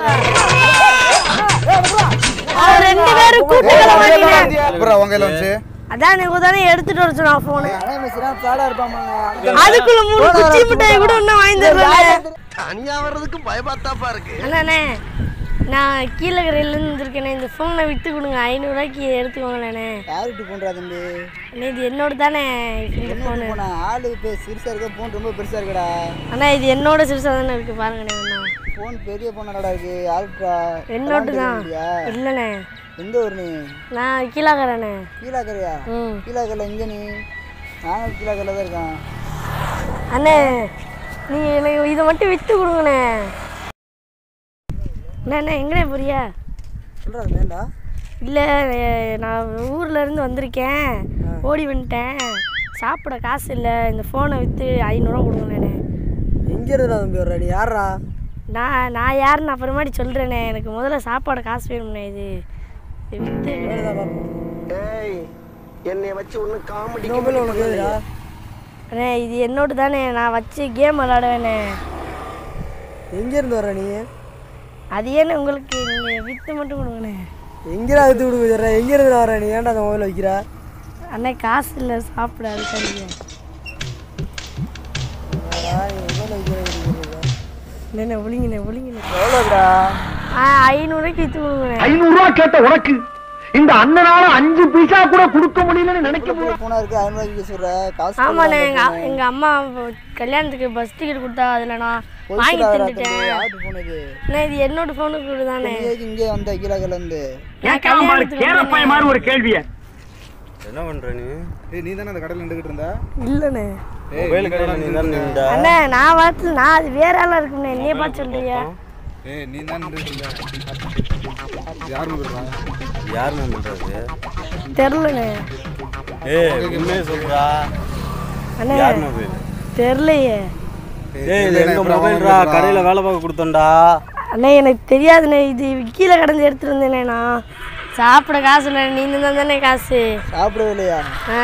அவர் ரெண்டு பேரும் கூட்டுகளை வாங்கினேன் அப்புறம் உங்க கையில வந்துச்சு அதான் நீங்க தானே எடுத்துட்டு வர சொன்னா போனு அவன் சரியான ஃப்ராடா இருப்பாமாங்க அதுக்குள்ள மூணு குச்சி மிட்டாய் கூட இன்னும் வாங்கி தரல தனியா வர்றதுக்கு பயமாத்தாப்பா இருக்கு அண்ணாண்ணே நான் கீழக்கரையிலேருந்து வந்திருக்கேனே இந்த ஃபோனை விட்டு கொடுங்க ஐநூறுரூவாய்க்கு எடுத்துக்கோங்களேண்ணே யாருக்கிட்ட போன்றா தம்பி அண்ணே இது என்னோட தானே இந்த ஃபோனு போனா ஆளு இப்போ சிறுசா இருக்க போன் ரொம்ப பெருசா இருக்குடா அண்ணா இது என்னோட சிறுசாக தானே இருக்குது பாருங்கண்ணே அண்ணா போன் பெரிய போனாடா இருக்கு யாருக்குடா என்னோட தான் இல்லையா இல்லைண்ணே எந்த ஊர் நீ நான் கீழாக்கறேண்ணே கீழாக்கரையா ம் கீழாக்கரையில் எங்க நீ நாங்கள் கீழாக்கரையில் தான் இருக்கோம் அண்ணே நீங்கள் எனக்கு இதை மட்டும் விட்டு கொடுங்கண்ணே அண்ணா அண்ணா எங்கண்ணே புரியா சொல்கிறா வேண்டா இல்லை நான் ஊர்ல இருந்து வந்திருக்கேன் ஓடி வந்துட்டேன் சாப்பிட காசு இல்லை இந்த ஃபோனை விற்று ஐநூறுரூவா கொடுங்கண்ணே எங்க இருந்தா தம்பி வர்ற நீ யாரா நான் நான் யாருன்னு அப்புறமாட்டி சொல்கிறேனே எனக்கு முதல்ல சாப்பாடு காசு வேணும்ண்ணே இது இது விற்று ஏய் என்னைய வச்சு ஒண்ணு காமெடி மொபைல் உனக்கு எதுடா அண்ணே இது என்னோட தானே நான் வச்சு கேம் விளாடுவேண்ணே எங்க இருந்து வர்ற நீ அது ஏன்னு உங்களுக்கு நீங்கள் விற்று மட்டும் கொடுங்கண்ணே எங்கடா எடுத்து கொடுக்குற எங்க இருந்து வர நீ ஏன்டா அந்த மொபைல் வைக்கிற அண்ணே காசு இல்லை சாப்பிட அது சரிங்க இல்லைண்ணே ஒளிங்கண்ணே ஒளிங்கண்ணே எவ்வளோடா ஆ ஐநூறுரூவாய்க்கு விற்று கொடுங்கண்ணே ஐநூறு ரூபா கேட்ட உனக்கு இந்த அண்ணனால அஞ்சு பைசா கூட கொடுக்க முடியலன்னு நினைக்க போனா இருக்கு ஐநூறுவாய்க்கு சொல்ற காசு ஆமாண்ணே எங்கள் எங்கள் அம்மா கல்யாணத்துக்கு பஸ் டிக்கெட் கொடுத்தா அதில் நான் வாங்கி தின்னுட்டேன் யாருக்கு போன் இது அண்ணே இது என்னோட ஃபோனுக்கு தானே நீ எதுக்கு இங்கே வந்த கீழாக்கரையில் இருந்து நான் கேட்காம பாரு கல்யாணத்துக்கு கேரப்பாய மாதிரி ஒரு கேள்விய என்ன பண்ற நீ ஏய் நீ தானே அந்த கடையில் நின்றுக்கிட்டு இருந்த இல்லைண்ணே மொபைல் கடையில் நீ தானே நின்ற அண்ணே நான் பார்த்து நான் அது வேற ஆளாக இருக்குண்ணே என்னைய பார்த்து சொல்றியா ஏய் நீ தான் நின்றுக்கிட்டு இருந்த யார் நம்புறா யார் பண்றது தெரிலண்ணே ஏய் உண்மையே சொல்றா அண்ணே யார் மொபைல் தெரிலையே ஏய் இது எங்க மொபைல்ரா கடையில வேலை பார்க்க கொடுத்தோம்டா அண்ணே எனக்கு தெரியாதுண்ணே இது கீழே கடந்து எடுத்துட்டு வந்தேனே நான் சாப்பிட காசு இல்லை நீங்க தான் தானே காசு சாப்பிடவே இல்லையா ஆ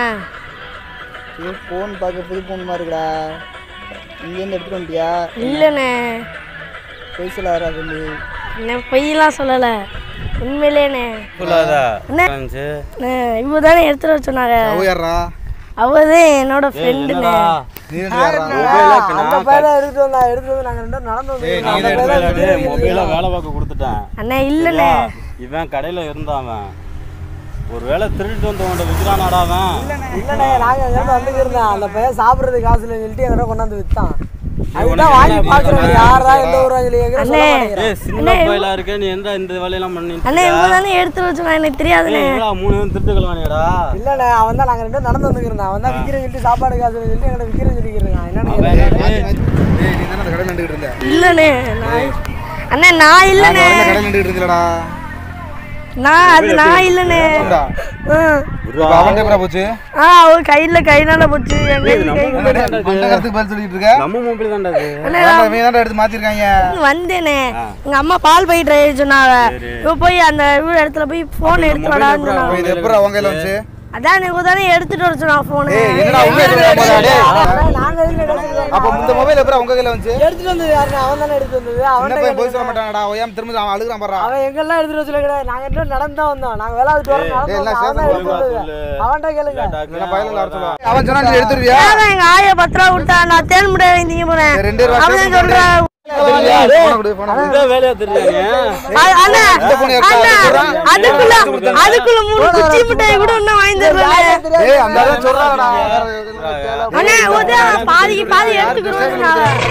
இது ஃபோன் பார்க்க புது ஃபோன் மாதிரி இருக்குடா இங்கேருந்து எடுத்துட்டு வந்துட்டியா இல்லைண்ணே பொய் சொல்லாரா சொல்லி அண்ணே பொய்யெல்லாம் சொல்லலை உண்மையிலேண்ணே சொல்லாத அண்ணே. இருந்துச்சு. அண்ணே இவ தானே எடுத்துட்டு வர சொன்னாங்க அவ யாரா அவ தான் என்னோட ஃப்ரெண்டுண்ணே என்னடா நீ ரெண்டு யாரா மொபைலுக்கு அந்த நான் பையனை எடுத்துட்டு வந்தா எடுத்துட்டு வந்து நாங்கள் ரெண்டு பேரும் நடந்து ஏய், வந்து நீ தான் எடுத்துட்டு வர. டேய், மொபைல வேலை பார்க்க கொடுத்துட்டேன் அண்ணே இல்லைண்ணே இவன் கடையில இருந்தான் அவன் ஒருவேளை திருட்டு வந்தவன்ட விற்கிறானாடா அவன் இல்லைண்ணே நாங்கள் எங்கேருந்து வந்துக்கிருந்தேன் அந்த பையன் சாப்பிட்றதுக்கு காசு இல்லைன்னு சொல்லிட்டு எங்கிட்ட கொண்டாந்து விற்றான் அதுதான் வாங்கி பார்க்குறேன் யாரா எந்த ஊரா சொல்லி எங்கிட்ட சொல்ல அண்ணே. மாட்டேங்கிறேன் ஏய் சின்ன பையலா இருக்க நீ எந்த இந்த வேலையெல்லாம் பண்ணிட்டு அண்ணே இருக்க? இவ தானே எடுத்துட்டு வர சொன்னா எனக்கு தெரியாதுண்ணே ஏய், என்னடா மூணு பேரும் திருட்டு கலவானியாடா இல்லைண்ணே அவன் தான் நாங்கள் ரெண்டு பேரும் நடந்து வந்துக்கிறேன் அவன் தான் விற்கிறேன்னு சொல்லிட்டு சாப்பாடு காசு சொல்லிட்டு எங்கிட்ட விற்கிறேன்னு சொல்லிக்கிறேன் என்னன்னு அவன் கேட்டேன். ஏய், ஏய் நீ தானே அந்த கடையில் நின்றுக்கிட்டு இருந்த இல்லைண்ணே நான் அண்ணே நான் இல்லைண்ணே அந்த கடையில் நின்றுக்கிட்டு இருந்தலடா நான் அது நான் இல்லைண்ணே சொல்றா ம். இப்போ அவன் எப்படா போச்சு ஆ அவ கையில கைனால போச்சு என் கையில கை மண்டகத்துக்கு பதில் சொல்லிட்டு இருக்க நம்ம மொபைல் தான்டா அது நீ தான்டா எடுத்து மாத்திருக்காங்க வந்தேனே எங்க அம்மா பால் போயிட்டு சொன்னாங்க இப்போ போய் அந்த இவ்வளோ இடத்துல போய் ஃபோன் எடுத்து வரான்னு இப்போ சொன்னாங்க இது எப்படா உங்க கையில வந்துச்சு அதான் நீங்க தானே எடுத்துட்டு வர சொன்னா ஃபோனு ஏய் என்னடா உங்க கையில போதா டேய் அதான் நாங்கள் எதுக்கு எடுத்துட்டு அப்போ இந்த மொபைல் எப்படா உங்க கையில வந்துச்சு எடுத்துட்டு வந்தது யாருண்ணே அவன் தானே எடுத்துட்டு வந்தது சின்ன அவன் பையன் போய் சொல்ல மாட்டானடா அவன் திரும்ப அவன் அழுகுறான் பாறா அவன் எங்கெல்லாம் எடுத்துட்டு வச்சு கிடையாது நாங்க ரெண்டு பேரும் நடந்து தான் வந்தோம் நாங்க வேளாவது வரோம் நடந்து எல்லாம் வந்தோம். அவன் தான் எடுத்துட்டு வந்தது சொல்லு. அவன்கிட்ட கேளுங்க என்ன பயல வர சொல்லுவா அவன் சொன்னா நீ எடுத்துருவியா அதான் எங்க ஆயா பத்து ரூபா விட்டா நான் தேன் முடியாது வாங்கிங்க போறேன் ஏய், ரெண்டு ரூபா அவன் சொல்றான் போன கொடு போன கொடு இதான் வேலையா தெரியல அ- அண்ணா phone எடுத்தா அண்ணா சொல்றான். அதுக்குள்ள அதுக்குள்ள மூணு குச்சி மிட்டாய் கூட இன்னும் வாங்கி தரல ஏய் அந்த ஆளு சொல்றாடா அண்ணா உதவி பாதிக்கு பாதி எடுத்துக்கிறோம்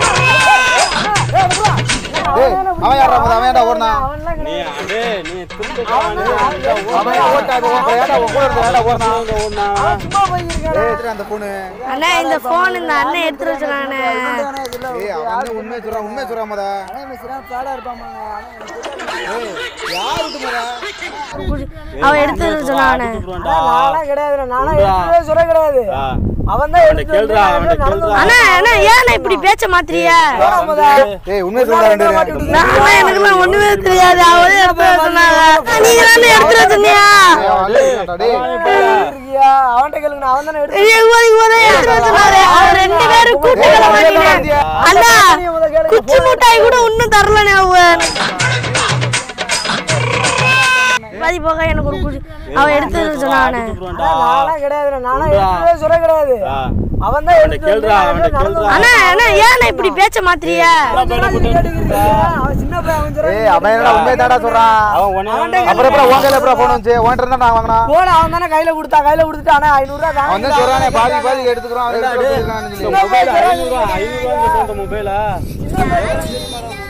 ஏய் அவன் யாரா போதா அவன் ஏன்டா ஓடுனா நீ அடே நீ திருட்டு கலவானியா அவன் ஏன் ஓட்டா அவன் ஏன்டா உன் கூட இருந்த ஏன்டா ஓடுனா ஓடுனா சும்மா போயிருக்கான் ஏய் எடுத்துட்டு அந்த போனு அண்ணா இந்த ஃபோன் இந்த அண்ணன் எடுத்துட்டு வச்சானே ஏய் அவன் உண்மையை சொல்றான் உண்மையை சொல்றான் மொத ஃப்ராடா இருப்பாமாங்க ஏய் யார் விட்டு மொத அவன் எடுத்துட்டு சொன்னானே நானா கிடையாது நானா எடுத்துட்டு சொல்ல கிடையாது அவன் தான் எடுத்து கேளுடா அவன்கிட்ட கேளுடா அண்ணா அண்ணா ஏன் இப்படி பேச்ச மாத்திரியா ஏய் உண்மையை சொல்றா ரெண்டு பேரும் நான் எனக்குலாம் ஒண்ணுமே தெரியாது அவரே எடுத்து வர சொன்னாங்க நீங்க தானே எடுத்துட்டு வச்சிருந்தியா ஏய், அவன் அழுகுறான்டா, டேய் இருக்கியா அவன்கிட்ட கேளுங்க அவன் தானே எடுத்து எடுத்துட்டு வர சொன்னாரு அவர் ரெண்டு பேரும் கூட்டுகளை வாங்கினேன் அண்ணா குச்சி மிட்டாய் கூட இன்னும் தரலனே அவன் ஐநூறுரூவா எனக்கு ஒரு குடி அவன் எடுத்து சொன்னானே நான்லாம் கிடையாது நானா எடுத்ததே சொல்ல கிடையாது அவன் தான் எடுத்து கேளுடா, வந்து அவன்கிட்ட நடந்து கேளுடா. அண்ணா அண்ணா ஏண்ணா இப்படி பேச்ச மாத்திரிய கேட்டுக்கிட்டு அவன் சின்ன பையன் அவன் சொல்றான். ஏய் அவன் என்னடா உண்மையை தாடா சொல்றான் அவன் உன்னை அப்புறம் எப்பறம் உன் கையில எப்பறம் போன் வந்துச்சு உன்கிட்ட இருந்தா நான் வாங்கினா போன அவன் தானே கையில கொடுத்தா கையில கொடுத்துட்டு ஆனா ஐநூறு ரூபா அவன் தான் சொல்றானே பாதி பாதி எடுத்துக்கிறான் அவன் எடுத்துக்கிறான்னு சொல்லி. மொபைல் ஐநூறுரூவா ஐநூறுரூவா மொபைலா சின்ன பையன்